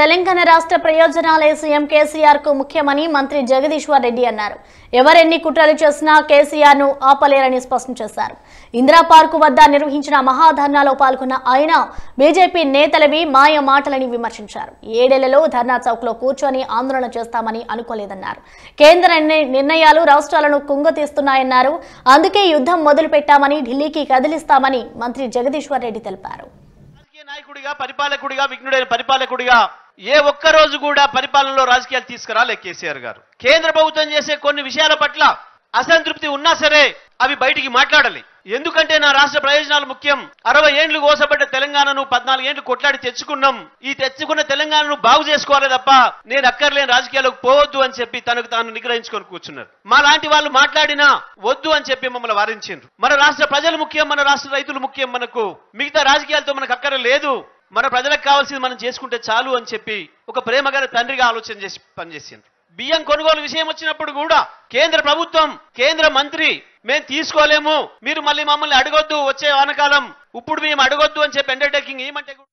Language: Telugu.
తెలంగాణ రాష్ట్ర ప్రయోజనాలే సీఎం కేసీఆర్ కు ముఖ్యమని మంత్రి జగదీశ్వర్ రెడ్డి అన్నారు ఎవరెన్ని కుట్రలు చేసినా కేసీఆర్ ను ఆపలేరని స్పష్టం చేశారు ఇందిరా పార్కు వద్ద నిర్వహించిన మహాధర్నాలో పాల్గొన్న ఆయన బీజేపీ నేతలవి మాయ మాటలని విమర్శించారు ఏడేళ్లలో ధర్నా చౌక్ లో కూర్చొని ఆందోళన చేస్తామని అనుకోలేదన్నారు కేంద్ర నిర్ణ- నిర్ణయాలు రాష్ట్రాలను కుంగతీస్తున్నాయన్నారు అందుకే యుద్ధం మొదలు పెట్టామని ఢిల్లీకి కదిలిస్తామని మంత్రి జగదీశ్వర్ రెడ్డి తెలిపారు రాజకీయ నాయకుడిగా పరిపాలకుడిగా విఘ్నుడైన పరిపాలకుడిగా ఏ ఒక్క రోజు కూడా పరిపాలనలో రాజకీయాలు తీసుకురాలే కేసీఆర్ గారు కేంద్ర ప్రభుత్వం చేసే కొన్ని విషయాల పట్ల అసంతృప్తి ఉన్నా సరే అవి బయటికి మాట్లాడాలి ఎందుకంటే నా రాష్ట్ర ప్రయోజనాలు ముఖ్యం అరవై ఏండ్లు కోసపడ్డ తెలంగాణను పద్నాలుగు ఏండ్లు కొట్లాడి తెచ్చుకున్నాం ఈ తెచ్చుకున్న తెలంగాణను బాగు చేసుకోవాలి తప్ప నేను అక్కర్లేని రాజకీయాలకు పోవద్దు అని చెప్పి తనకు తాను నిగ్రహించుకొని కూర్చున్నారు మా లాంటి వాళ్ళు మాట్లాడినా వద్దు అని చెప్పి మమ్మల్ని వారించారు మన రాష్ట్ర ప్రజలు ముఖ్యం మన రాష్ట్ర రైతులు ముఖ్యం మనకు మిగతా రాజకీయాలతో మనకు అక్కర లేదు మన ప్రజలకు కావాల్సింది మనం చేసుకుంటే చాలు అని చెప్పి ఒక ప్రేమగల తండ్రిగా ఆలోచన చేసి పనిచేసిండ్రు బియ్యం కొనుగోలు విషయం వచ్చినప్పుడు కూడా కేంద్ర ప్రభుత్వం కేంద్ర మంత్రి మేము తీసుకోలేము మీరు మళ్ళీ మమ్మల్ని అడగొద్దు వచ్చే వానకాలం ఇప్పుడు మేము అడగొద్దు అని చెప్పి అండర్టేకింగ్ ఏమంటే కూడా